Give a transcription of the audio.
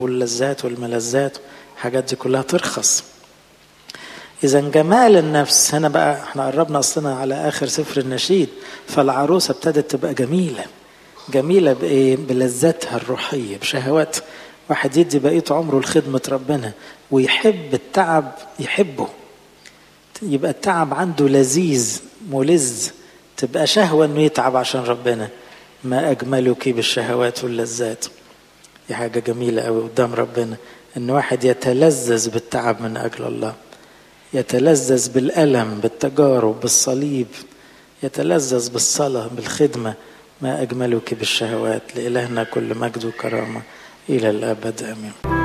واللذات والملذات الحاجات دي كلها ترخص إذا جمال النفس هنا بقى احنا قربنا أصلنا على آخر سفر النشيد فالعروسة ابتدت تبقى جميلة جميلة بإيه؟ بلذاتها الروحية بشهوات واحد يدي بقية عمره لخدمة ربنا ويحب التعب يحبه يبقى التعب عنده لذيذ ملذ تبقى شهوة انه يتعب عشان ربنا ما أجملك بالشهوات واللذات دي حاجة جميلة قوي قدام ربنا ان واحد يتلذذ بالتعب من أجل الله يتلذذ بالألم بالتجارب بالصليب يتلذذ بالصلاة بالخدمة ما أجملك بالشهوات لإلهنا كل مجد وكرامة إلى الأبد آمين